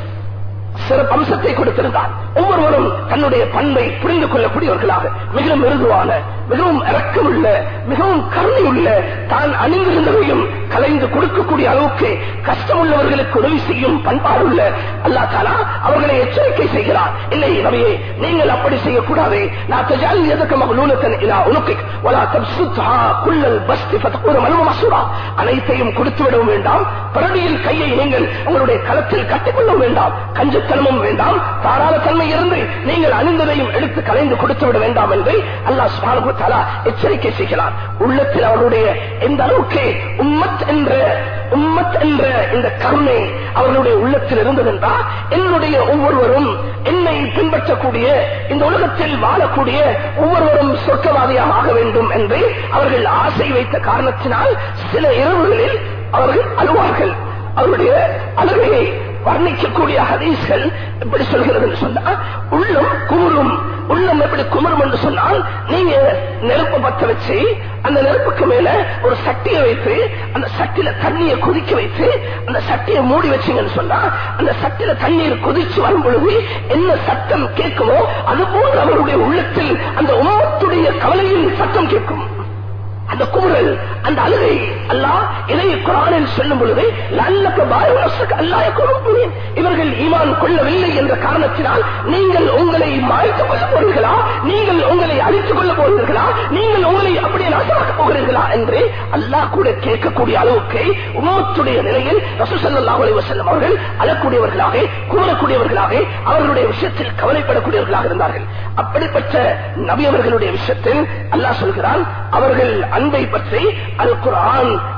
சிறப்பு அம்சத்தை கொடுத்திருந்தார் ஒவ்வொருவரும் தன்னுடைய பண்பை புரிந்து கொள்ளக்கூடியவர்களாக மிகவும் மிருதுவான மிகவும் இறக்கமுள்ள மிகவும் கருணையுள்ள தான் அணிந்திருந்ததையும் கலைந்து கொடுக்கக்கூடிய அளவுக்கு கஷ்டமுள்ளவர்களுக்கு உதவி செய்யும் பண்பாடுள்ள அல்லா தாலா அவர்களை எச்சரிக்கை செய்கிறார் இல்லை ரவியே நீங்கள் அப்படி செய்யக்கூடாது நான் தஜால் எதற்கு மகளூலத்தன் இலா உனக்கு வலா தப்சுத்ஹா குல்லல் பஸ்தி ஃபதகூர மல்ம மசூரா அனைத்தையும் கொடுத்து விடவும் வேண்டாம் பரடியில் கையை நீங்கள் உங்களுடைய களத்தில் கட்டிக்கொள்ள வேண்டாம் கஞ்சத்தனமும் வேண்டாம் தாராள தன்மை இருந்து நீங்கள் அணிந்ததையும் எடுத்து கலைந்து கொடுத்து விட வேண்டாம் என்று அல்லாஹ் சுப்ஹானஹு வ தஆலா எச்சரிக்கை செய்கிறார் உள்ளத்தில் அவருடைய எந்த அளவுக்கு உம்மத் என்ற உம்மத் என்ற இந்த கருணை அவர்களுடைய உள்ளத்தில் இருந்ததென்றால் என்னுடைய ஒவ்வொருவரும் என்னை பின்பற்றக்கூடிய இந்த உலகத்தில் வாழக்கூடிய ஒவ்வொருவரும் சொர்க்கவாதியாக ஆக வேண்டும் என்று அவர்கள் ஆசை வைத்த காரணத்தினால் சில இரவுகளில் அவர்கள் அழுவார்கள் அவருடைய அழுகையை வர்ணிக்கக்கூடிய ஹதீஸ்கள் எப்படி சொல்கிறது என்று சொன்னா உள்ளம் குமுறும் உள்ளம் எப்படி குமுறும் என்று சொன்னால் நீங்க நெருப்பு பத்த வச்சு அந்த நெருப்புக்கு மேல ஒரு சட்டியை வைத்து அந்த சட்டில தண்ணியை கொதிக்க வைத்து அந்த சட்டியை மூடி வச்சீங்கன்னு சொன்னா அந்த சட்டில தண்ணீர் கொதிச்சு வரும் பொழுது என்ன சத்தம் கேட்குமோ அது போன்று அவருடைய உள்ளத்தில் அந்த உம்மத்துடைய கவலையின் சத்தம் கேட்கும் அந்த குமுறல் அந்த அழுகை அல்லாஹ் இதை குரானில் சொல்லும் பொழுது நல்லக்க பாயவசக்கு அல்லாய கொடுப்பேன் இவர்கள் ஈமான் கொள்ளவில்லை என்ற காரணத்தினால் நீங்கள் உங்களை மாய்த்துக் கொள்ளப் போறீர்களா நீங்கள் உங்களை அழித்துக் கொள்ளப் போகிறீர்களா நீங்கள் உங்களை அப்படியே நாசமாக்கப் போகிறீர்களா என்று அல்லாஹ் கூட கேட்கக்கூடிய அளவுக்கு உம்மத்துடைய நிலையில் ரசூசல்லாஹ் அலைஹி வஸல்லம் அவர்கள் அழக்கூடியவர்களாக கூறக்கூடியவர்களாக அவர்களுடைய விஷயத்தில் கவலைப்படக்கூடியவர்களாக இருந்தார்கள் அப்படிப்பட்ட நபி அவர்களுடைய விஷயத்தில் அல்லாஹ் சொல்கிறான் அவர்கள் அன்பை பற்றி அல் குரான்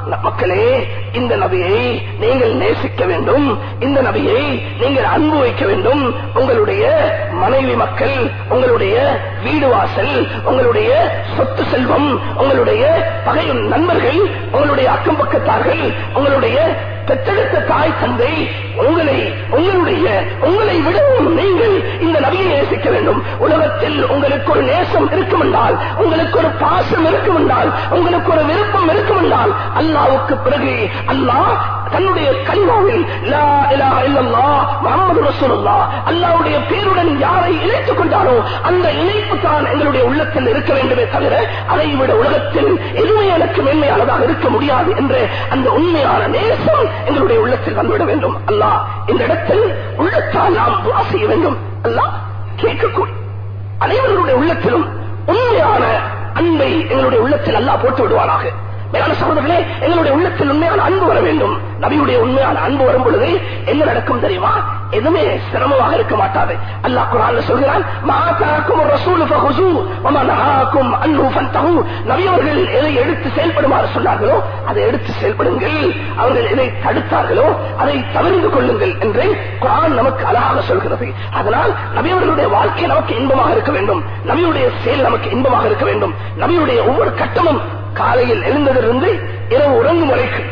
மக்களே இந்த நபியை நீங்கள் நேசிக்க வேண்டும் இந்த நபியை நீங்கள் அன்பு வைக்க வேண்டும் உங்களுடைய மனைவி மக்கள் உங்களுடைய வீடு வாசல் உங்களுடைய சொத்து செல்வம் உங்களுடைய பகை நண்பர்கள் உங்களுடைய அக்கம் பக்கத்தார்கள் உங்களுடைய பெற்றெடுத்த தாய் தந்தை உங்களை உங்களுடைய உங்களை விடவும் நீங்கள் இந்த நபியை நேசிக்க வேண்டும் உலகத்தில் உங்களுக்கு ஒரு நேசம் இருக்கும் என்றால் உங்களுக்கு ஒரு பாசம் இருக்கும் என்றால் உங்களுக்கு ஒரு விருப்பம் இருக்கும் என்றால் அல்லாவுக்கு பிறகு அல்லாஹ் தன்னுடைய கல்வாவில் லா இலாஹ இல்லல்லாஹ் முஹம்மது ரசூலுல்லாஹ் அல்லாஹ்வுடைய பேருடன் யாரை இணைத்துக் கொண்டாரோ அந்த இணைப்பு தான் எங்களுடைய உள்ளத்தில் இருக்க வேண்டுமே தவிர அதை விட உலகத்தில் எதுவுமே எனக்கு மேன்மையானதாக இருக்க முடியாது என்ற அந்த உண்மையான நேசம் எங்களுடைய உள்ளத்தில் வந்துவிட வேண்டும் அல்லாஹ் இந்த இடத்தில் உள்ளத்தால் நாம் துவா செய்ய வேண்டும் அல்லாஹ் கேட்கக்கூடிய அனைவருடைய உள்ளத்திலும் உண்மையான அன்பை எங்களுடைய உள்ளத்தில் அல்லாஹ் போட்டு விடுவாராக மேலான சகோதரர்களே எங்களுடைய உள்ளத்தில் உண்மையான அன்பு வர வேண்டும் நபியுடைய உண்மையான அன்பு வரும் பொழுது என்ன நடக்கும் தெரியுமா எதுவுமே சிரமமாக இருக்க மாட்டாது அல்லாஹ் குரான்ல சொல்கிறான் மாதாக்கும் ரசூல் ஃபஹுசு வமா நஹாக்கும் அன்ஹு ஃபன்தஹு நபி அவர்கள் எதை எடுத்து செயல்படுமாறு சொன்னார்களோ அதை எடுத்து செயல்படுங்கள் அவர்கள் எதை தடுத்தார்களோ அதை தவிர்த்து கொள்ளுங்கள் என்று குரான் நமக்கு அழகாக சொல்கிறது அதனால் நபி அவர்களுடைய வாழ்க்கை நமக்கு இன்பமாக இருக்க வேண்டும் நபியுடைய செயல் நமக்கு இன்பமாக இருக்க வேண்டும் நபியுடைய ஒவ்வொரு கட்டமும் காலையில் எழுந்ததிலிருந்து இரவு உறங்கும் வரைக்கும்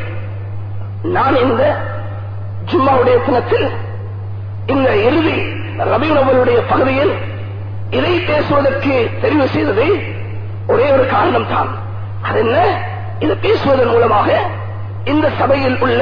நான் இந்த ஜும்மாவுடைய தினத்தில் இந்த இறுதி ரபியுணவருடைய பகுதியில் இதை பேசுவதற்கு தெரிவு செய்தது ஒரே ஒரு காரணம் தான் அது என்ன இது பேசுவதன் மூலமாக இந்த சபையில் உள்ள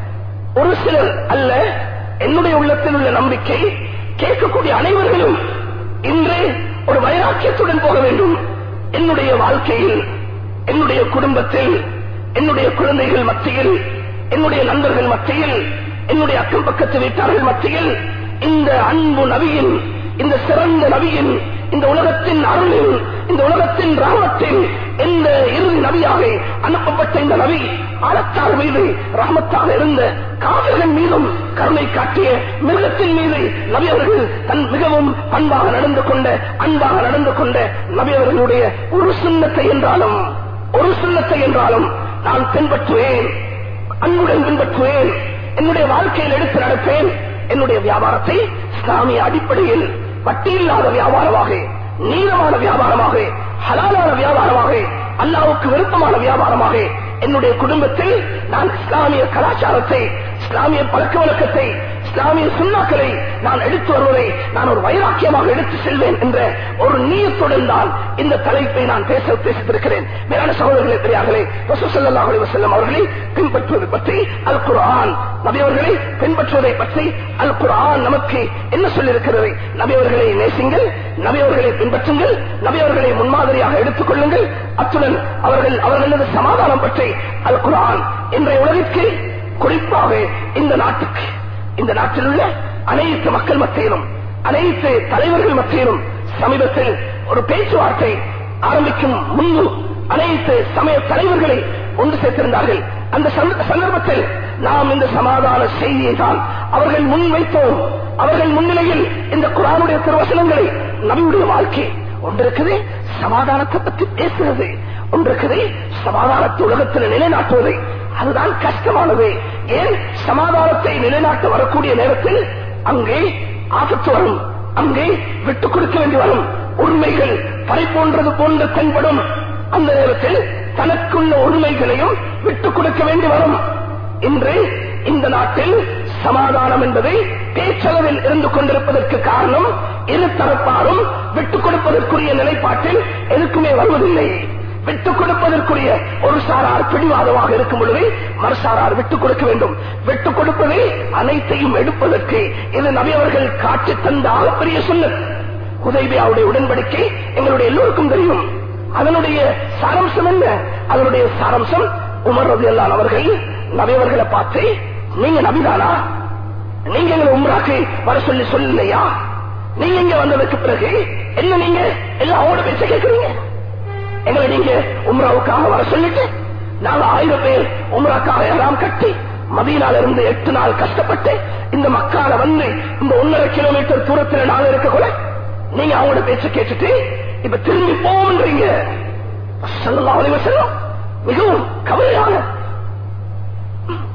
ஒரு சிலர் அல்ல என்னுடைய உள்ளத்தில் உள்ள நம்பிக்கை கேட்கக்கூடிய அனைவர்களும் இன்று ஒரு வைராக்கியத்துடன் போக வேண்டும் என்னுடைய வாழ்க்கையில் என்னுடைய குடும்பத்தில் என்னுடைய குழந்தைகள் மத்தியில் என்னுடைய நண்பர்கள் மத்தியில் என்னுடைய அக்கம் பக்கத்து வீட்டார்கள் மத்தியில் இந்த அன்பு நபியின் இந்த சிறந்த நபியின் இந்த உலகத்தின் அருளில் இந்த உலகத்தின் ராமத்தில் இந்த இறுதி நபியாக அனுப்பப்பட்ட இந்த நபி ஆழத்தார் மீது ரஹமத்தாக இருந்த காவிர்கள் மீதும் கருணை காட்டிய மிருகத்தின் மீது நபி அவர்கள் தன் மிகவும் அன்பாக நடந்து கொண்ட அன்பாக நடந்து கொண்ட நபி அவர்களுடைய ஒரு சுண்ணத்தை என்றாலும் ஒரு சுண்ணத்தை என்றாலும் நான் பின்பற்றுவேன் அன்புடன் பின்பற்றுவேன் என்னுடைய வாழ்க்கையில் எடுத்து நடப்பேன் என்னுடைய வியாபாரத்தை இஸ்லாமிய அடிப்படையில் வட்டி இல்லாத வியாபாரமாக நீளமான வியாபாரமாக ஹலாலான வியாபாரமாக அல்லாவுக்கு விருப்பமான வியாபாரமாக என்னுடைய குடும்பத்தில் நான் இஸ்லாமிய கலாச்சாரத்தை இஸ்லாமிய பழக்க வழக்கத்தை இஸ்லாமிய சுண்ணாக்களை நான் எடுத்து வருவதை நான் ஒரு வைராக்கியமாக எடுத்து செல்வேன் என்ற ஒரு நீயத்துடன் தான் இந்த தலைப்பை நான் பேச பேசித்திருக்கிறேன் மேலான சகோதரர்களே பெரியார்களே ரசூசல்லா செல்லும் அவர்களை பின்பற்றுவது பற்றி அல் குரான் நபியவர்களை பின்பற்றுவதை பற்றி அல் குரான் நமக்கு என்ன சொல்லியிருக்கிறது நபியவர்களை நேசிங்கள் நபியவர்களை பின்பற்றுங்கள் நபியவர்களை முன்மாதிரியாக எடுத்துக் கொள்ளுங்கள் அத்துடன் அவர்கள் அவர்களது சமாதானம் பற்றி அல் குரான் இன்றைய உலகிற்கு குறிப்பாக இந்த நாட்டுக்கு இந்த நாட்டில் உள்ள அனைத்து மக்கள் மத்தியிலும் அனைத்து தலைவர்கள் மத்தியிலும் சமீபத்தில் ஒரு பேச்சுவார்த்தை ஆரம்பிக்கும் முன்பு அனைத்து சமய தலைவர்களை ஒன்று சேர்த்திருந்தார்கள் அந்த சந்தர்ப்பத்தில் நாம் இந்த சமாதான செய்தியை தான் அவர்கள் முன்வைத்தோம் அவர்கள் முன்னிலையில் இந்த குரானுடைய திருவசனங்களை நபியுடைய வாழ்க்கை ஒன்றிருக்குது சமாதானத்தை பற்றி பேசுகிறது ஒன்றிருக்குது சமாதானத்தை உலகத்தில் நிலைநாட்டுவது அதுதான் கஷ்டமானது ஏன் சமாதானத்தை நிலைநாட்ட வரக்கூடிய நேரத்தில் அங்கே ஆபத்து வரும் அங்கே விட்டுக் கொடுக்க வேண்டி வரும் உரிமைகள் பறை போன்றது போன்று தென்படும் அந்த நேரத்தில் தனக்குள்ள உரிமைகளையும் விட்டுக் கொடுக்க வேண்டி வரும் இன்று இந்த நாட்டில் சமாதானம் என்பதை பேச்சளவில் இருந்து கொண்டிருப்பதற்கு காரணம் இரு தரப்பாரும் விட்டுக் கொடுப்பதற்குரிய நிலைப்பாட்டில் எதுக்குமே வருவதில்லை விட்டுக் கொடுப்பதற்குரிய ஒரு சாரார் பிடிவாதமாக இருக்கும் பொழுது மறுசாரார் விட்டுக் கொடுக்க வேண்டும் விட்டுக் கொடுப்பதை அனைத்தையும் எடுப்பதற்கு இது நபியவர்கள் காட்சி தந்த ஆகப்பெரிய சொன்னது உதவியாவுடைய உடன்படிக்கை எங்களுடைய எல்லோருக்கும் தெரியும் அதனுடைய சாரம்சம் என்ன அதனுடைய சாரம்சம் உமர் ரதி அவர்கள் நபியவர்களை பார்த்து நீங்க நபிதானா நீங்க எங்களை உம்ராக்கு வர சொல்லி சொல்லலையா நீங்க இங்க வந்ததுக்கு பிறகு என்ன நீங்க எல்லாம் அவங்களோட பேச்ச கேட்கறீங்க எங்களை நீங்க உம்ராவுக்காக வர சொல்லிட்டு நாங்க ஆயிரம் பேர் உம்ராக்காக எல்லாம் கட்டி மதியனால இருந்து எட்டு நாள் கஷ்டப்பட்டு இந்த மக்கால வந்து இந்த ஒன்னரை கிலோமீட்டர் தூரத்தில் நாங்க இருக்க கூட நீங்க அவங்களோட பேச்ச கேட்டுட்டு இப்ப திரும்பி போவீங்க மிகவும் கவலையாக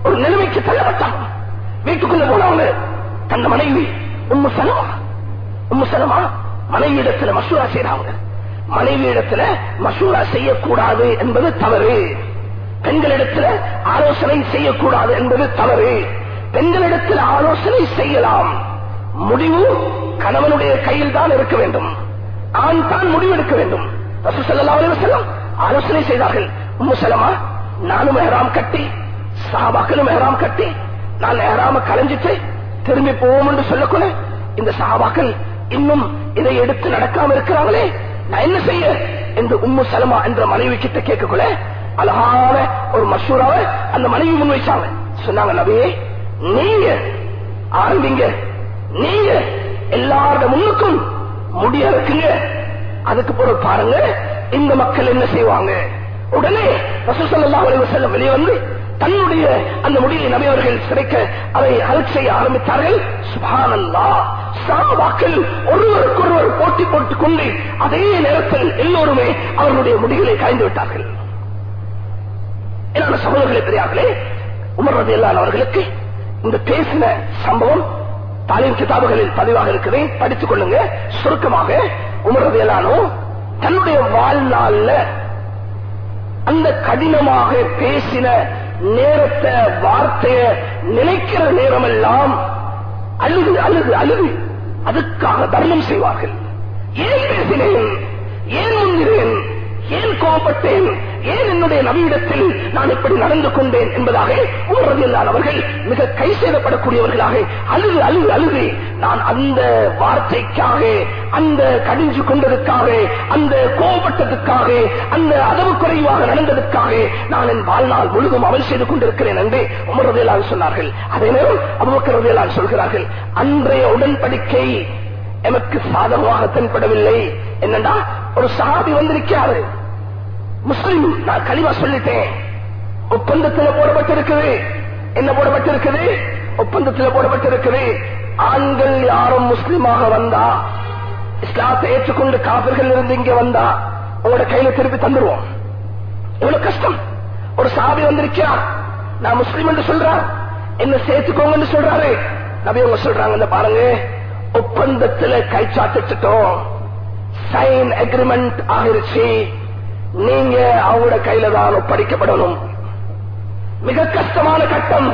ஒரு நிலைமைக்கு தள்ளப்பட்டாங்க வீட்டுக்குள்ள போனவங்க தந்த மனைவி உம்மு சலமா உம்மு சலமா மனைவி இடத்துல மசூரா செய்யறாங்க மனைவி இடத்துல மசூரா செய்யக்கூடாது என்பது தவறு பெண்களிடத்துல ஆலோசனை செய்யக்கூடாது என்பது தவறு பெண்களிடத்தில் ஆலோசனை செய்யலாம் முடிவு கணவனுடைய கையில் தான் இருக்க வேண்டும் ஆண் தான் முடிவெடுக்க வேண்டும் ரசூல் ஸல்லல்லாஹு அலைஹி வஸல்லம் ஆலோசனை செய்தார்கள் உம்மு சலமா நானும் எஹராம் கட்டி சஹாபாக்களும் எஹராம் கட்டி நான் எஹராம கலைஞ்சிட்டு திரும்பி போவோம் என்று சொல்லக்குள்ள இந்த சஹாபாக்கள் இன்னும் இதை எடுத்து நடக்காம இருக்கிறாங்களே நான் என்ன செய்ய என்று உம்மு சலமா என்ற மனைவி கிட்ட கேட்கக்குள்ள அழகான ஒரு மஷூராவை அந்த மனைவி முன்வைச்சாங்க சொன்னாங்க நபியே நீங்க ஆரம்பிங்க நீங்க எல்லாரோட முன்னுக்கும் முடிய இருக்குங்க அதுக்கு பிறகு பாருங்க இந்த மக்கள் என்ன செய்வாங்க உடனே ரசூல் ஸல்லல்லாஹு அலைஹி வஸல்லம் வெளியே வந்து தன்னுடைய அந்த முடியை நபியவர்கள் சிறைக்க அதை அல் செய்ய ஆரம்பித்தார்கள் சுபானல்லாஹ் சாபாக்கள் ஒருவருக்கொருவர் போட்டி போட்டுக் கொண்டு அதே நேரத்தில் எல்லோருமே அவர்களுடைய முடிகளை காய்ந்து விட்டார்கள் என்னோட சகோதரர்களே பெரியார்களே உமர் ரதி அவர்களுக்கு இந்த பேசின சம்பவம் தாலிம் கிதாபுகளில் பதிவாக இருக்குது படித்துக் கொள்ளுங்க சுருக்கமாக உமர் ரதி தன்னுடைய வாழ்நாள்ல அந்த கடினமாக பேசின நேரத்தை வார்த்தைய நினைக்கிற நேரமெல்லாம் அழுது அழுது அழுது அதுக்காக தர்மம் செய்வார்கள் ஏன் பேசினேன் ஏன் முன்கிறேன் ஏன் கோபப்பட்டேன் ஏன் என்னுடைய நவியிடத்தில் நான் இப்படி நடந்து கொண்டேன் என்பதாக உமரதியல்லான் அவர்கள் மிக கை சேதப்படக்கூடியவர்களாக அழுது அழுது அழுது நான் அந்த வார்த்தைக்காக அந்த கடிஞ்சு கொண்டதுக்காக அந்த கோபப்பட்டதுக்காக அந்த அதவு குறைவாக நடந்ததுக்காக நான் என் வாழ்நாள் முழுதும் அமல் செய்து கொண்டிருக்கிறேன் என்று உமரதியலான் சொன்னார்கள் அதே நேரம் அபுபக்கரதியலான் சொல்கிறார்கள் அன்றைய உடன்படிக்கை எமக்கு சாதகமாக தென்படவில்லை என்னண்டா ஒரு சஹாபி வந்திருக்கிறாரு முஸ்லிம் நான் கலிமா சொல்லிட்டேன் ஒப்பந்தத்தில் போடப்பட்டிருக்குது என்ன போடப்பட்டிருக்குது ஒப்பந்தத்தில் போடப்பட்டிருக்குது ஆண்கள் யாரும் முஸ்லிமாக வந்தா இஸ்லாத்தை ஏற்றுக்கொண்டு காபிர்கள் இருந்து இங்க வந்தா உங்களோட கையில திருப்பி தந்துருவோம் எவ்வளவு கஷ்டம் ஒரு சாபி வந்திருக்கிறார் நான் முஸ்லீம் என்று சொல்றார் என்ன சேர்த்துக்கோங்கன்னு சொல்றாரு நபி அவங்க சொல்றாங்க இந்த பாருங்க ஒப்பந்தத்துல கைச்சாட்டிட்டோம் சைன் அக்ரிமெண்ட் ஆகிருச்சு நீங்க அவங்களோட கையில தான் ஒப்படைக்கப்படணும் மிக கஷ்டமான கட்டம்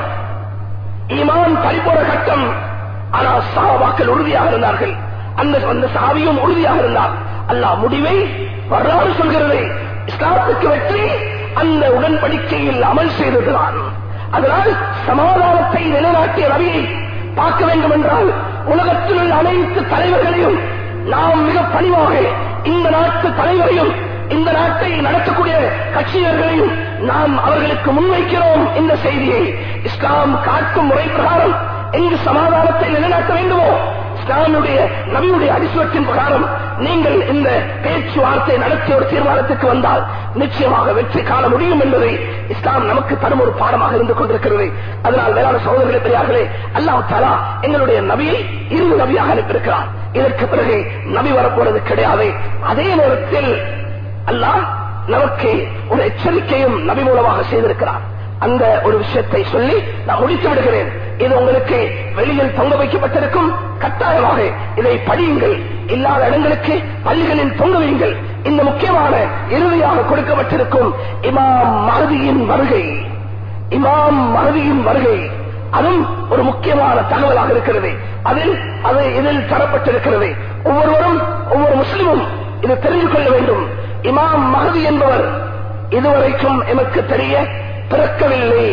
ஈமான் பறிபோற கட்டம் ஆனா சாவாக்கள் உறுதியாக இருந்தார்கள் அந்த அந்த சாவியும் உறுதியாக இருந்தார் அல்லாஹ் முடிவை வரலாறு சொல்கிறது இஸ்லாத்துக்கு வெற்றி அந்த உடன்படிக்கையில் அமல் செய்ததுதான் அதனால் சமாதானத்தை நிலைநாட்டிய ரவியை பார்க்க வேண்டும் என்றால் உலகத்தில் உள்ள அனைத்து தலைவர்களையும் நாம் மிக பணிவாக இந்த நாட்டு தலைவரையும் இந்த நாட்டை நடத்தக்கூடிய கட்சியர்களையும் நாம் அவர்களுக்கு முன்வைக்கிறோம் இந்த செய்தியை இஸ்லாம் காட்டும் முறை பிரகாரம் எங்கு சமாதானத்தை நிலைநாட்ட வேண்டுமோ இஸ்லாமுடைய நபியுடைய அடிசுவத்தின் பிரகாரம் நீங்கள் இந்த பேச்சுவார்த்தை நடத்திய ஒரு தீர்மானத்துக்கு வந்தால் நிச்சயமாக வெற்றி காண முடியும் என்பதை இஸ்லாம் நமக்கு தரும் ஒரு பாடமாக இருந்து கொண்டிருக்கிறது அதனால் வேளாண் சகோதரர்களே பெரியார்களே அல்லாஹ் தாலா எங்களுடைய நபியை இரு நபியாக அனுப்பியிருக்கிறார் இதற்கு பிறகு நபி வரப்போறது கிடையாது அதே நேரத்தில் அல்லாஹ் நமக்கு ஒரு எச்சரிக்கையும் நபி மூலமாக செய்திருக்கிறார் அந்த ஒரு விஷயத்தை சொல்லி நான் முடித்து விடுகிறேன் இது உங்களுக்கு வெளியில் தொங்க வைக்கப்பட்டிருக்கும் கட்டாயமாக இதை படியுங்கள் இல்லாத இடங்களுக்கு பள்ளிகளில் தொங்க வையுங்கள் இந்த முக்கியமான இறுதியாக கொடுக்கப்பட்டிருக்கும் இமாம் மருதியின் வருகை இமாம் மருதியின் வருகை அதுவும் ஒரு முக்கியமான தகவலாக இருக்கிறது அதில் அது இதில் தரப்பட்டிருக்கிறது ஒவ்வொருவரும் ஒவ்வொரு முஸ்லிமும் இது தெரிந்து கொள்ள வேண்டும் இமாம் மகதி என்பவர் இதுவரைக்கும் எமக்கு தெரிய பிறக்கவில்லை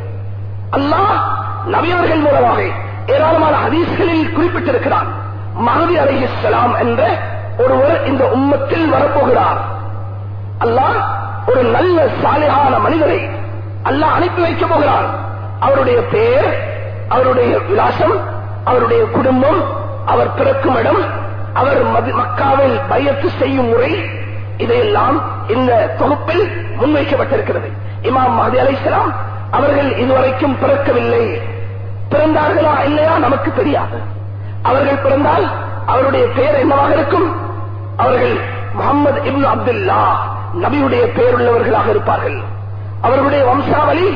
அல்லாஹ் நபியவர்கள் மூலமாக ஏராளமான ஹதீஸ்களில் குறிப்பிட்டிருக்கிறார் மகதி அலிஹிஸ்லாம் என்ற ஒருவர் இந்த உம்மத்தில் வரப்போகிறார் அல்லாஹ் ஒரு நல்ல சாலையான மனிதரை அல்லாஹ் அனுப்பி வைக்கப் போகிறார் அவருடைய பெயர் அவருடைய விலாசம் அவருடைய குடும்பம் அவர் பிறக்கும் இடம் அவர் மதி- மக்காவில் பயத்து செய்யும் முறை இதையெல்லாம் இந்த தொகுப்பில் முன்வைக்கப்பட்டிருக்கிறது இமாம் மஹதி அலைஹிஸ்ஸலாம் அவர்கள் இதுவரைக்கும் பிறக்கவில்லை பிறந்தார்களா இல்லையா நமக்கு தெரியாது அவர்கள் பிறந்தால் அவருடைய பெயர் என்னவாக இருக்கும் அவர்கள் முகமது இப்னு அப்துல்லா நபியுடைய பெயருள்ளவர்களாக இருப்பார்கள் அவர்களுடைய வம்சாவளி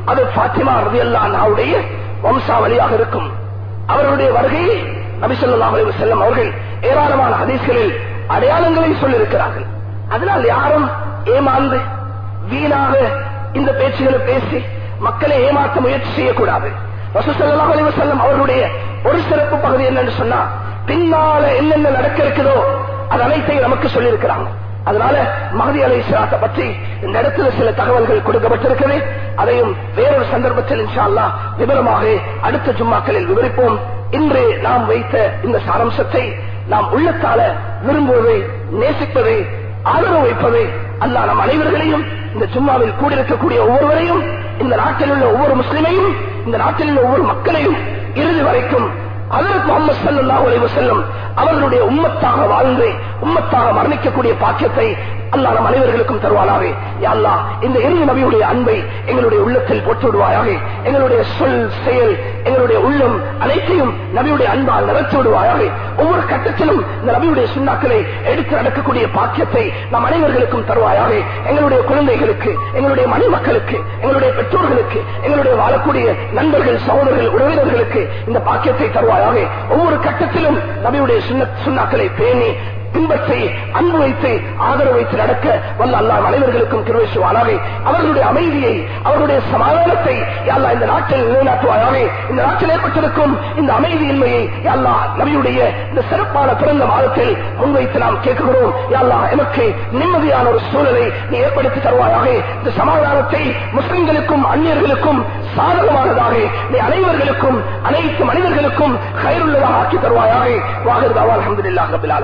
அது பாத்திமா ரதி அல்லாவுடைய வம்சாவளியாக இருக்கும் அவர்களுடைய வருகையை நபிசல்லா அலைஹி வஸல்லம் அவர்கள் ஏராளமான ஹதீஸ்களில் அடையாளங்களை சொல்லியிருக்கிறார்கள் அதனால் யாரும் ஏமாந்து வீணாக இந்த பேச்சுகளை பேசி மக்களை ஏமாற்ற முயற்சி செய்யக்கூடாது ரசூலுல்லாஹி அலைஹி வஸல்லம் அவர்களுடைய ஒரு சிறப்பு பகுதி என்னன்னு சொன்னா பின்னால என்னென்ன நடக்க இருக்குதோ அது அனைத்தையும் நமக்கு சொல்லியிருக்கிறாங்க அதனால மகதி அலை இஸ்லாத்தை பற்றி இந்த இடத்துல சில தகவல்கள் கொடுக்கப்பட்டிருக்கிறது அதையும் வேறொரு சந்தர்ப்பத்தில் இன்ஷா அல்லாஹ் விவரமாக அடுத்த ஜும்மாக்களில் விவரிப்போம் இன்று நாம் வைத்த இந்த சாரம்சத்தை நாம் உள்ளத்தால விரும்புவதை நேசிப்பதை ஆதரவு வைப்பதை அல்லாஹ் நம் அனைவர்களையும் இந்த சும்மாவில் கூடியிருக்கக்கூடிய ஒவ்வொருவரையும் இந்த நாட்டில் உள்ள ஒவ்வொரு முஸ்லிமையும் இந்த நாட்டில் உள்ள ஒவ்வொரு மக்களையும் இறுதி வரைக்கும் அதற்கு முகமது சல்லாஹூ அலைஹி வஸல்லம் அவர்களுடைய உம்மத்தாக வாழ்ந்து உம்மத்தாக மரணிக்கக்கூடிய பாக்கியத்தை அல்லாஹ் நம் அனைவர்களுக்கும் தருவானாக யா அல்லாஹ் இந்த இறுதி நபியுடைய அன்பை எங்களுடைய உள்ளத்தில் போட்டு விடுவாயாக எங்களுடைய சொல் செயல் எங்களுடைய உள்ளம் அனைத்தையும் நபியுடைய அன்பால் நிறச்சு விடுவாயாக ஒவ்வொரு கட்டத்திலும் இந்த நபியுடைய சுண்ணாக்களை எடுத்து நடக்கக்கூடிய பாக்கியத்தை நம் அனைவர்களுக்கும் தருவாயாக எங்களுடைய குழந்தைகளுக்கு எங்களுடைய மணிமக்களுக்கு எங்களுடைய பெற்றோர்களுக்கு எங்களுடைய வாழக்கூடிய நண்பர்கள் சகோதரர்கள் உறவினர்களுக்கு இந்த பாக்கியத்தை தருவாயாக ஒவ்வொரு கட்டத்திலும் நபியுடைய சுன்ன- சுண்ணாக்களை பேணி பின்பற்றி அன்பு வைத்து ஆதரவு வைத்து நடக்க வல்ல அல்லாஹ் அனைவர்களுக்கும் திருவேசுவானாக அவர்களுடைய அமைதியை அவர்களுடைய சமாதானத்தை அல்லா இந்த நாட்டில் நிலைநாட்டுவாயாக இந்த நாட்டில் ஏற்பட்டிருக்கும் இந்த அமைதியின்மையை அல்லா நபியுடைய இந்த சிறப்பான பிறந்த மாதத்தில் முன்வைத்து நாம் கேட்கிறோம் அல்லா எமக்கு நிம்மதியான ஒரு சூழலை நீ ஏற்படுத்தி தருவாயாக இந்த சமாதானத்தை முஸ்லிம்களுக்கும் அந்நியர்களுக்கும் சாதகமானதாக நீ அனைவர்களுக்கும் அனைத்து மனிதர்களுக்கும் கயிறுள்ளதாக ஆக்கி தருவாயாக வாகிருதாவா அலமதுல்லாஹ் ரபில்